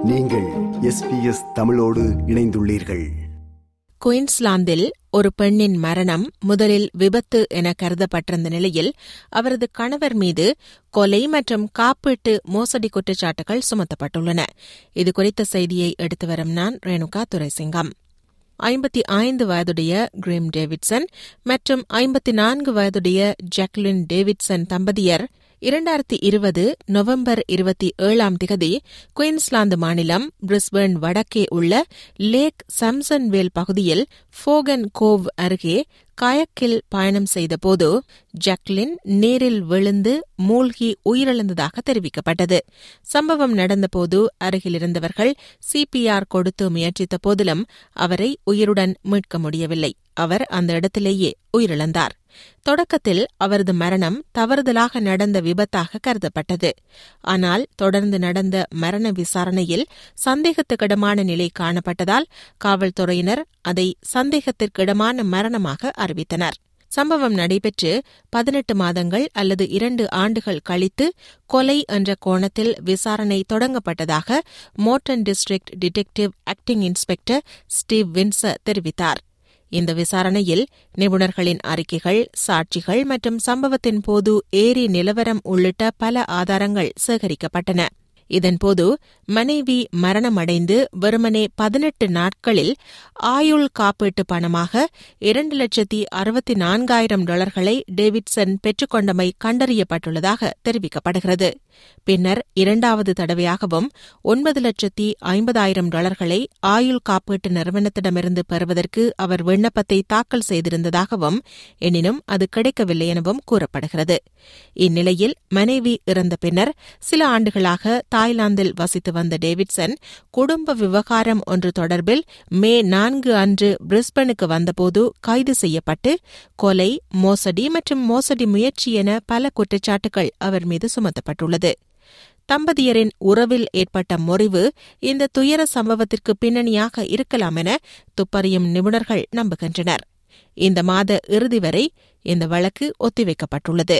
நீங்கள் எஸ்பிஎஸ் தமிழோடு இணைந்துள்ளீர்கள் குயின்ஸ்லாந்தில் ஒரு பெண்ணின் மரணம் முதலில் விபத்து என கருதப்பட்டிருந்த நிலையில் அவரது கணவர் மீது கொலை மற்றும் காப்பீட்டு மோசடி குற்றச்சாட்டுகள் சுமத்தப்பட்டுள்ளன இதுகுறித்த செய்தியை எடுத்து வரும் நான் ரேணுகா துரைசிங்கம் ஐம்பத்தி ஐந்து வயதுடைய கிரிம் டேவிட்சன் மற்றும் ஐம்பத்தி நான்கு வயதுடைய ஜாக்லின் டேவிட்சன் தம்பதியர் இரண்டாயிரத்தி இருபது நவம்பர் இருபத்தி ஏழாம் திகதி குயின்ஸ்லாந்து மாநிலம் பிரிஸ்பர்ன் வடக்கே உள்ள லேக் சம்சன்வேல் பகுதியில் ஃபோகன் கோவ் அருகே கயக்கில் பயணம் செய்தபோது ஜக்லின் நீரில் விழுந்து மூழ்கி உயிரிழந்ததாக தெரிவிக்கப்பட்டது சம்பவம் நடந்தபோது அருகில் இருந்தவர்கள் சிபிஆர் கொடுத்து முயற்சித்த போதிலும் அவரை உயிருடன் மீட்க முடியவில்லை அவர் அந்த இடத்திலேயே உயிரிழந்தார் தொடக்கத்தில் அவரது மரணம் தவறுதலாக நடந்த விபத்தாக கருதப்பட்டது ஆனால் தொடர்ந்து நடந்த மரண விசாரணையில் சந்தேகத்துக்கிடமான நிலை காணப்பட்டதால் காவல்துறையினர் அதை சந்தேகத்திற்கிடமான மரணமாக அறிவித்தனர் சம்பவம் நடைபெற்று பதினெட்டு மாதங்கள் அல்லது இரண்டு ஆண்டுகள் கழித்து கொலை என்ற கோணத்தில் விசாரணை தொடங்கப்பட்டதாக Morton district detective acting inspector Steve Winch தெரிவித்தார் இந்த விசாரணையில் நிபுணர்களின் அறிக்கைகள் சாட்சிகள் மற்றும் சம்பவத்தின் போது ஏரி நிலவரம் உள்ளிட்ட பல ஆதாரங்கள் சேகரிக்கப்பட்டன இதன்போது மனைவி மரணமடைந்து வெறுமனே பதினெட்டு நாட்களில் ஆயுள் காப்பீட்டு பணமாக இரண்டு லட்சத்தி அறுபத்தி நான்காயிரம் டாலர்களை டேவிட்சன் பெற்றுக்கொண்டமை கண்டறியப்பட்டுள்ளதாக தெரிவிக்கப்படுகிறது பின்னர் இரண்டாவது தடவையாகவும் ஒன்பது லட்சத்தி ஐம்பதாயிரம் டாலர்களை ஆயுள் காப்பீட்டு நிறுவனத்திடமிருந்து பெறுவதற்கு அவர் விண்ணப்பத்தை தாக்கல் செய்திருந்ததாகவும் எனினும் அது கிடைக்கவில்லை எனவும் கூறப்படுகிறது இந்நிலையில் மனைவி இறந்த பின்னர் சில ஆண்டுகளாக தாய்லாந்தில் வசித்து வந்த டேவிட்சன் குடும்ப விவகாரம் ஒன்று தொடர்பில் மே நான்கு அன்று பிரிஸ்பனுக்கு வந்தபோது கைது செய்யப்பட்டு கொலை மோசடி மற்றும் மோசடி முயற்சி என பல குற்றச்சாட்டுகள் அவர் மீது சுமத்தப்பட்டுள்ளது தம்பதியரின் உறவில் ஏற்பட்ட முறிவு இந்த துயர சம்பவத்திற்கு பின்னணியாக இருக்கலாம் என துப்பறியும் நிபுணர்கள் நம்புகின்றனர் இந்த மாத இறுதி வரை இந்த வழக்கு ஒத்திவைக்கப்பட்டுள்ளது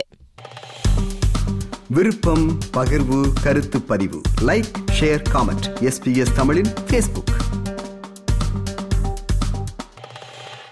விருப்பம் பகிர்வு கருத்து பதிவு லைக் ஷேர் காமெண்ட் எஸ்பிஎஸ் தமிழின் ஃபேஸ்புக்